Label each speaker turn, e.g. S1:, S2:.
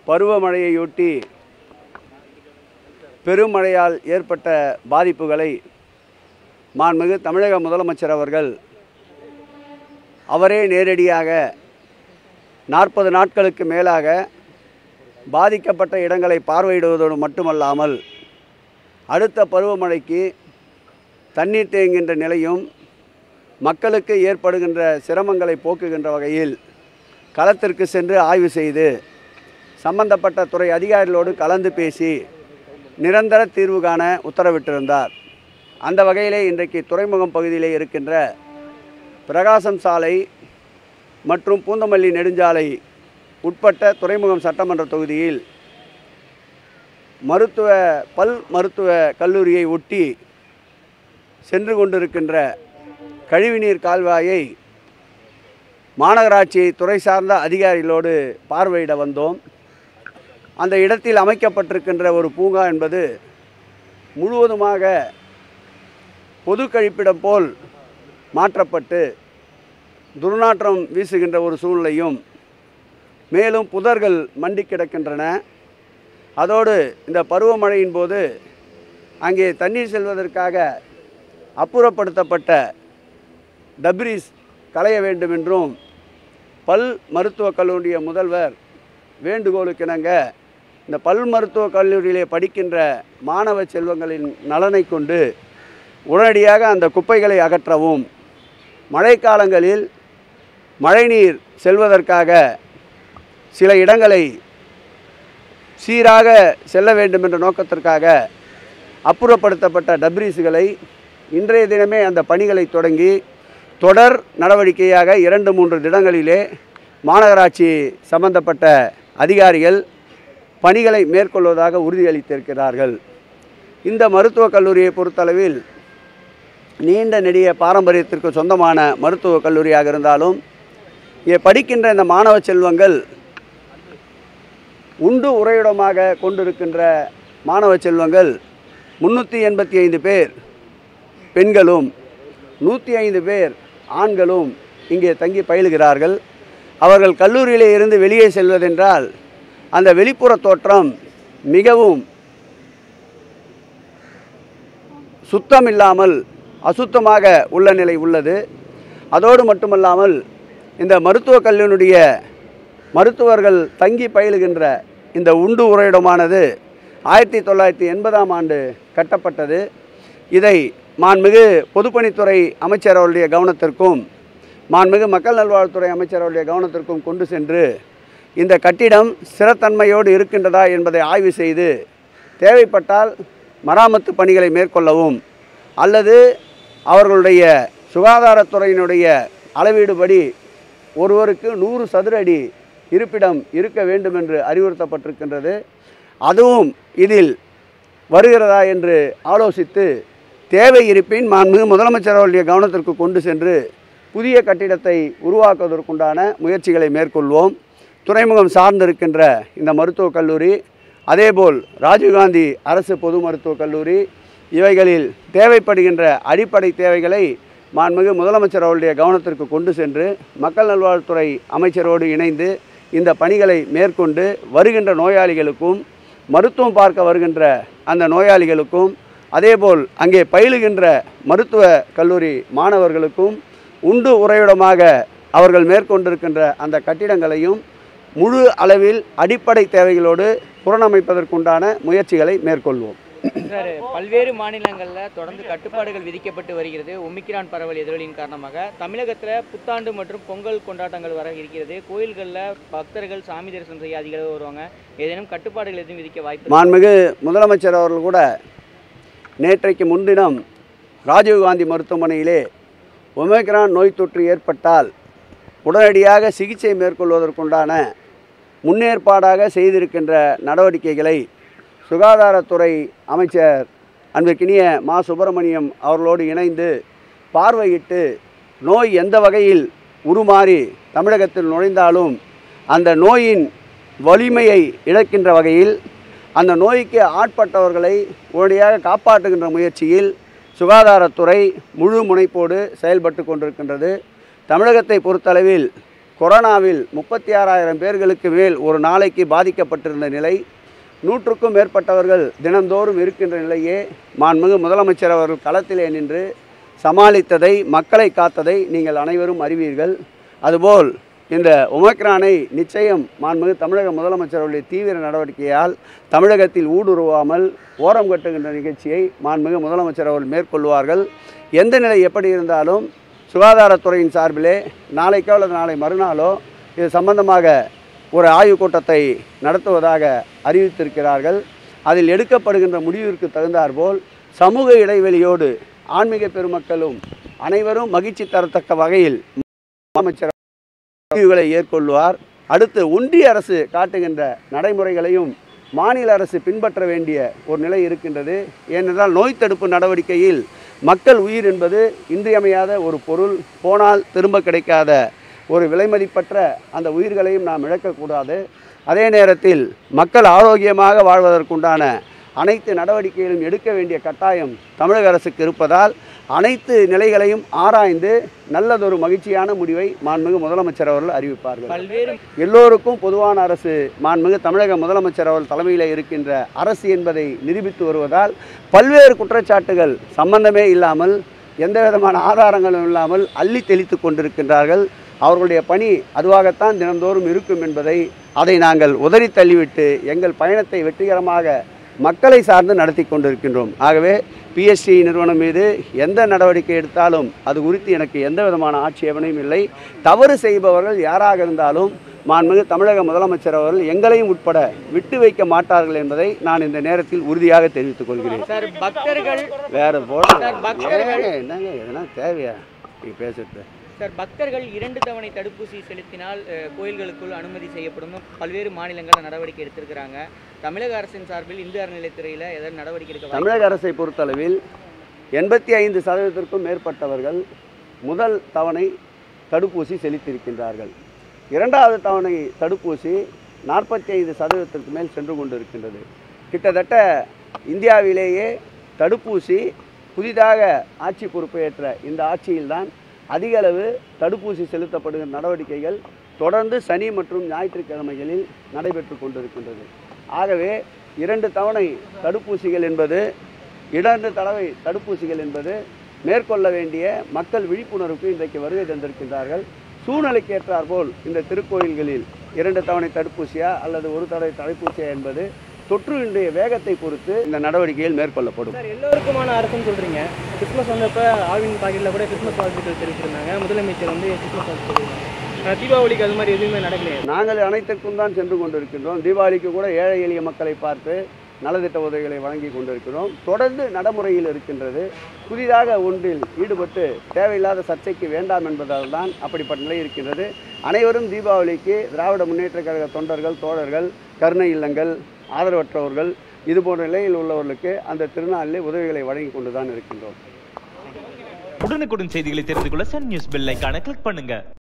S1: பருவமழையையொட்டி பெருமழையால் ஏற்பட்ட பாதிப்புகளை மாண்புமிகு தமிழக முதலமைச்சர் அவர்கள் அவரே நேரடியாக நாற்பது நாட்களுக்கு மேலாக பாதிக்கப்பட்ட இடங்களை பார்வையிடுவதோடு மட்டுமல்லாமல் அடுத்த பருவமழைக்கு தண்ணீர் தேங்குகின்ற நிலையும் மக்களுக்கு ஏற்படுகின்ற சிரமங்களை போக்குகின்ற வகையில் களத்திற்கு சென்று ஆய்வு செய்து சம்பந்தப்பட்ட துறை அதிகாரிகளோடு கலந்து பேசி நிரந்தர தீர்வு காண உத்தரவிட்டிருந்தார் அந்த வகையிலே இன்றைக்கு துறைமுகம் பகுதியிலே இருக்கின்ற பிரகாசம் சாலை மற்றும் பூந்தமல்லி நெடுஞ்சாலை உட்பட்ட துறைமுகம் சட்டமன்ற தொகுதியில் மருத்துவ பல் மருத்துவ கல்லூரியை ஒட்டி சென்று கொண்டிருக்கின்ற கழிவுநீர் கால்வாயை மாநகராட்சி துறை சார்ந்த அதிகாரிகளோடு பார்வையிட வந்தோம் அந்த இடத்தில் அமைக்கப்பட்டிருக்கின்ற ஒரு பூங்கா என்பது முழுவதுமாக பொது கழிப்பிடம் போல் மாற்றப்பட்டு துர்நாற்றம் வீசுகின்ற ஒரு சூழ்நிலையும் மேலும் புதர்கள் மண்டி கிடக்கின்றன அதோடு இந்த பருவமழையின் போது அங்கே தண்ணீர் செல்வதற்காக அப்புறப்படுத்தப்பட்ட டப்ரிஸ் களைய வேண்டும் என்றும் பல் மருத்துவக் கல்லூரிய முதல்வர் வேண்டுகோளுக்கிணங்க இந்த பல் மருத்துவக் கல்லூரியிலே படிக்கின்ற மாணவ செல்வங்களின் நலனை கொண்டு உடனடியாக அந்த குப்பைகளை அகற்றவும் மழைக்காலங்களில் மழைநீர் செல்வதற்காக சில இடங்களை சீராக செல்ல வேண்டும் என்ற நோக்கத்திற்காக அப்புறப்படுத்தப்பட்ட டப்ரீஸுகளை இன்றைய தினமே அந்த பணிகளை தொடங்கி தொடர் நடவடிக்கையாக இரண்டு மூன்று தினங்களிலே மாநகராட்சி சம்பந்தப்பட்ட அதிகாரிகள் பணிகளை மேற்கொள்வதாக உறுதியளித்திருக்கிறார்கள் இந்த மருத்துவக் கல்லூரியை பொறுத்தளவில் நீண்ட நெடிய பாரம்பரியத்திற்கு சொந்தமான மருத்துவக் கல்லூரியாக இருந்தாலும் இங்கே படிக்கின்ற இந்த மாணவ செல்வங்கள் உண்டு உறைவிடமாக கொண்டிருக்கின்ற மாணவ செல்வங்கள் முந்நூற்றி எண்பத்தி ஐந்து பேர் பெண்களும் நூற்றி ஐந்து பேர் ஆண்களும் இங்கே தங்கி பயிலுகிறார்கள் அவர்கள் கல்லூரியிலே இருந்து வெளியே செல்வதென்றால் அந்த வெளிப்புற தோற்றம் மிகவும் சுத்தம் இல்லாமல் அசுத்தமாக உள்ள நிலை உள்ளது அதோடு மட்டுமல்லாமல் இந்த மருத்துவக் கல்லூரியுடைய மருத்துவர்கள் தங்கி பயிலுகின்ற இந்த உண்டு உறையிடமானது ஆயிரத்தி தொள்ளாயிரத்தி எண்பதாம் ஆண்டு கட்டப்பட்டது இதை மாண்புமிகு பொதுப்பணித்துறை அமைச்சர் அவருடைய கவனத்திற்கும் மாண்புமிகு மக்கள் நல்வாழ்வுத்துறை அமைச்சர் அவருடைய கவனத்திற்கும் கொண்டு சென்று இந்த கட்டிடம் ஸ்திரத்தன்மையோடு இருக்கின்றதா என்பதை ஆய்வு செய்து தேவைப்பட்டால் மராமத்து பணிகளை மேற்கொள்ளவும் அல்லது அவர்களுடைய சுகாதாரத்துறையினுடைய அளவீடுபடி ஒருவருக்கு நூறு சதுர அடி இருப்பிடம் இருக்க வேண்டும் என்று அறிவுறுத்தப்பட்டிருக்கின்றது அதுவும் இதில் வருகிறதா என்று ஆலோசித்து தேவை இருப்பின் மாண்புமிகு முதலமைச்சர் அவருடைய கவனத்திற்கு கொண்டு சென்று புதிய கட்டிடத்தை உருவாக்குவதற்குண்டான முயற்சிகளை மேற்கொள்வோம் துறைமுகம் சார்ந்திருக்கின்ற இந்த மருத்துவக் கல்லூரி அதேபோல் ராஜீவ்காந்தி அரசு பொது மருத்துவக் கல்லூரி இவைகளில் தேவைப்படுகின்ற அடிப்படை தேவைகளை மாண்புமிகு முதலமைச்சர் அவருடைய கவனத்திற்கு கொண்டு சென்று மக்கள் நல்வாழ்வுத்துறை அமைச்சரோடு இணைந்து இந்த பணிகளை மேற்கொண்டு வருகின்ற நோயாளிகளுக்கும் மருத்துவம் பார்க்க வருகின்ற அந்த நோயாளிகளுக்கும் அதேபோல் அங்கே பயிலுகின்ற மருத்துவ கல்லூரி மாணவர்களுக்கும் உண்டு உறைவிடமாக அவர்கள் மேற்கொண்டிருக்கின்ற அந்த கட்டிடங்களையும் முழு அளவில் அடிப்படை தேவைகளோடு புறணமைப்பதற்குண்டான முயற்சிகளை மேற்கொள்வோம்
S2: சார் பல்வேறு மாநிலங்களில் தொடர்ந்து கட்டுப்பாடுகள் விதிக்கப்பட்டு வருகிறது ஒமிக்ரான் பரவல் எதிரொலியின் காரணமாக தமிழகத்தில் புத்தாண்டு மற்றும் பொங்கல் கொண்டாட்டங்கள் வர இருக்கிறது கோயில்களில் பக்தர்கள் சாமி தரிசனம் செய்ய அதிக அளவு வருவாங்க ஏதேனும் கட்டுப்பாடுகள் எதுவும் விதிக்க வாய்ப்பு
S1: மாண்புமிகு முதலமைச்சர் அவர்கள் கூட நேற்றைக்கு முன்தினம் ராஜீவ்காந்தி மருத்துவமனையிலே ஒமேக்ரான் நோய் தொற்று ஏற்பட்டால் உடனடியாக சிகிச்சை மேற்கொள்வதற்குண்டான முன்னேற்பாடாக செய்திருக்கின்ற நடவடிக்கைகளை சுகாதாரத்துறை அமைச்சர் அன்பிற்கினிய மா சுப்பிரமணியம் அவர்களோடு இணைந்து பார்வையிட்டு நோய் எந்த வகையில் உருமாறி தமிழகத்தில் நுழைந்தாலும் அந்த நோயின் வலிமையை இழக்கின்ற வகையில் அந்த நோய்க்கு ஆட்பட்டவர்களை உடனடியாக காப்பாற்றுகின்ற முயற்சியில் சுகாதாரத்துறை முழு முனைப்போடு செயல்பட்டு கொண்டிருக்கின்றது தமிழகத்தை பொறுத்தளவில் கொரோனாவில் முப்பத்தி ஆறாயிரம் பேர்களுக்கு மேல் ஒரு நாளைக்கு பாதிக்கப்பட்டிருந்த நிலை நூற்றுக்கும் மேற்பட்டவர்கள் தினந்தோறும் இருக்கின்ற நிலையே மாண்புமிகு முதலமைச்சர் அவர்கள் களத்திலே நின்று சமாளித்ததை மக்களை காத்ததை நீங்கள் அனைவரும் அறிவீர்கள் அதுபோல் இந்த ஒமக்ரானை நிச்சயம் மாண்புமிகு தமிழக முதலமைச்சர் அவருடைய தீவிர நடவடிக்கையால் தமிழகத்தில் ஊடுருவாமல் ஓரம் கட்டுகின்ற நிகழ்ச்சியை மாண்புமிகு முதலமைச்சர் அவர்கள் மேற்கொள்வார்கள் எந்த நிலை எப்படி இருந்தாலும் சுகாதாரத்துறையின் சார்பிலே நாளைக்கோ அல்லது நாளை மறுநாளோ இது சம்பந்தமாக ஒரு ஆய்வுக் கூட்டத்தை நடத்துவதாக அறிவித்திருக்கிறார்கள் அதில் எடுக்கப்படுகின்ற முடிவிற்கு தகுந்தாற்போல் சமூக இடைவெளியோடு ஆன்மீக பெருமக்களும் அனைவரும் மகிழ்ச்சி தரத்தக்க வகையில் அமைச்சர் முடிவுகளை ஏற்கொள்வார் அடுத்து ஒன்றிய அரசு காட்டுகின்ற நடைமுறைகளையும் மாநில அரசு பின்பற்ற வேண்டிய ஒரு நிலை இருக்கின்றது ஏனென்றால் நோய் தடுப்பு நடவடிக்கையில் மக்கள் உயிர் என்பது இன்றியமையாத ஒரு பொருள் போனால் திரும்ப கிடைக்காத ஒரு விலைமதிப்பற்ற அந்த உயிர்களையும் நாம் இழக்கக்கூடாது அதே நேரத்தில் மக்கள் ஆரோக்கியமாக வாழ்வதற்குண்டான அனைத்து நடவடிக்கைகளும் எடுக்க வேண்டிய கட்டாயம் தமிழக அரசுக்கு இருப்பதால் அனைத்து நிலைகளையும் ஆராய்ந்து நல்லதொரு மகிழ்ச்சியான முடிவை மாண்புமிகு முதலமைச்சர் அவர்கள் அறிவிப்பார்கள்
S2: பல்வேறு
S1: எல்லோருக்கும் பொதுவான அரசு மாண்புமிகு தமிழக முதலமைச்சர் அவர்கள் தலைமையில் இருக்கின்ற அரசு என்பதை நிரூபித்து வருவதால் பல்வேறு குற்றச்சாட்டுகள் சம்பந்தமே இல்லாமல் எந்த விதமான ஆதாரங்களும் இல்லாமல் அள்ளி தெளித்து கொண்டிருக்கின்றார்கள் அவர்களுடைய பணி அதுவாகத்தான் தினந்தோறும் இருக்கும் என்பதை அதை நாங்கள் உதறி தள்ளிவிட்டு எங்கள் பயணத்தை வெற்றிகரமாக மக்களை சார்ந்து நடத்தி கொண்டிருக்கின்றோம் ஆகவே பிஎஸ்சி நிறுவனம் மீது எந்த நடவடிக்கை எடுத்தாலும் அது குறித்து எனக்கு எந்த விதமான ஆட்சேபனையும் இல்லை தவறு செய்பவர்கள் யாராக இருந்தாலும் மாண்புமிகு தமிழக முதலமைச்சர் அவர்கள் எங்களையும் உட்பட விட்டு வைக்க மாட்டார்கள் என்பதை நான் இந்த நேரத்தில் உறுதியாக தெரிவித்துக் கொள்கிறேன்
S2: சார் பக்தர்கள்
S1: வேற போல
S2: சார், பக்தர்கள்.
S1: ஏங்க, என்னங்க எதனா தேவையா நீ பேசுறது
S2: சார் பக்தர்கள் இரண்டு தவணை தடுப்பூசி செலுத்தினால் அஹ், கோயில்களுக்குள் அனுமதி செய்யப்படும் தமிழக மாநிலங்கள் நடவடிக்கை எடுத்திருக்கிறாங்க தமிழக அரசின் சார்பில் இந்து அறநிலையத்துறையில் ஏதாவது நடவடிக்கை எடுக்க வாய்ப்பு
S1: தமிழக அரசை பொறுத்தளவில் எண்பத்தி ஐந்து சதவீதத்திற்கும் மேற்பட்டவர்கள் முதல் தவணை தடுப்பூசி செலுத்தியிருக்கின்றார்கள் இரண்டாவது தவணை தடுப்பூசி நாற்பத்தி ஐந்து சதவீதத்திற்கு மேல் சென்று கொண்டிருக்கின்றது கிட்டத்தட்ட இந்தியாவிலேயே தடுப்பூசி புதிதாக ஆட்சி பொறுப்பேற்ற இந்த ஆட்சியில்தான் அதிக அளவு தடுப்பூசி செலுத்தப்படுகிற நடவடிக்கைகள் தொடர்ந்து சனி மற்றும் ஞாயிற்றுக்கிழமைகளில் நடைபெற்று கொண்டிருக்கின்றது ஆகவே இரண்டு தவணை தடுப்பூசிகள் என்பது இரண்டு தடவை தடுப்பூசிகள் என்பது மேற்கொள்ள வேண்டிய மக்கள் விழிப்புணர்வுக்கு இன்றைக்கு வருகை தந்திருக்கின்றார்கள் சூழ்நிலைக்கு ஏற்றாற்போல் இந்த திருக்கோயில்களில் இரண்டு தவணை தடுப்பூசியா அல்லது ஒரு தடவை தடுப்பூசியா என்பது தொற்றுடைய வேகத்தை பொறுத்து இந்த நடவடிக்கைகள் மேற்கொள்ளப்படும்
S3: சார் எல்லோருக்குமான அரசுன்னு சொல்றீங்க கிறிஸ்மஸ் வந்தப்ப ஆவின் பாக்கெட்டில் கூட கிறிஸ்மஸ் வாழ்த்துக்கள் தெரிவிச்சிருந்தாங்க முதலமைச்சர் வந்து கிறிஸ்மஸ் வாழ்த்து தெரிவித்தாங்க ஆனால் தீபாவளிக்கு அது மாதிரி எதுவுமே நடக்கலையே
S1: நாங்கள் அனைத்திற்கும் தான் சென்று கொண்டிருக்கின்றோம் தீபாவளிக்கு கூட ஏழை எளிய மக்களை பார்த்து நலத்திட்ட உதவிகளை வழங்கி கொண்டிருக்கிறோம் தொடர்ந்து நடைமுறையில் இருக்கின்றது புதிதாக ஒன்றில் ஈடுபட்டு தேவையில்லாத சர்ச்சைக்கு வேண்டாம் என்பதால் தான் அப்படிப்பட்ட நிலை இருக்கின்றது அனைவரும் தீபாவளிக்கு திராவிட முன்னேற்றக் கழக தொண்டர்கள் தோழர்கள் கருணை இல்லங்கள் ஆதரவற்றவர்கள் இது போன்ற நிலையில் உள்ளவர்களுக்கு அந்த திருநாளிலே உதவிகளை வழங்கி கொண்டு தான் இருக்கின்றோம்
S4: உடனுக்குடன் செய்திகளை தெரிந்து கொள்ள சன் நியூஸ் பெல் ஐகானை கிளிக் பண்ணுங்க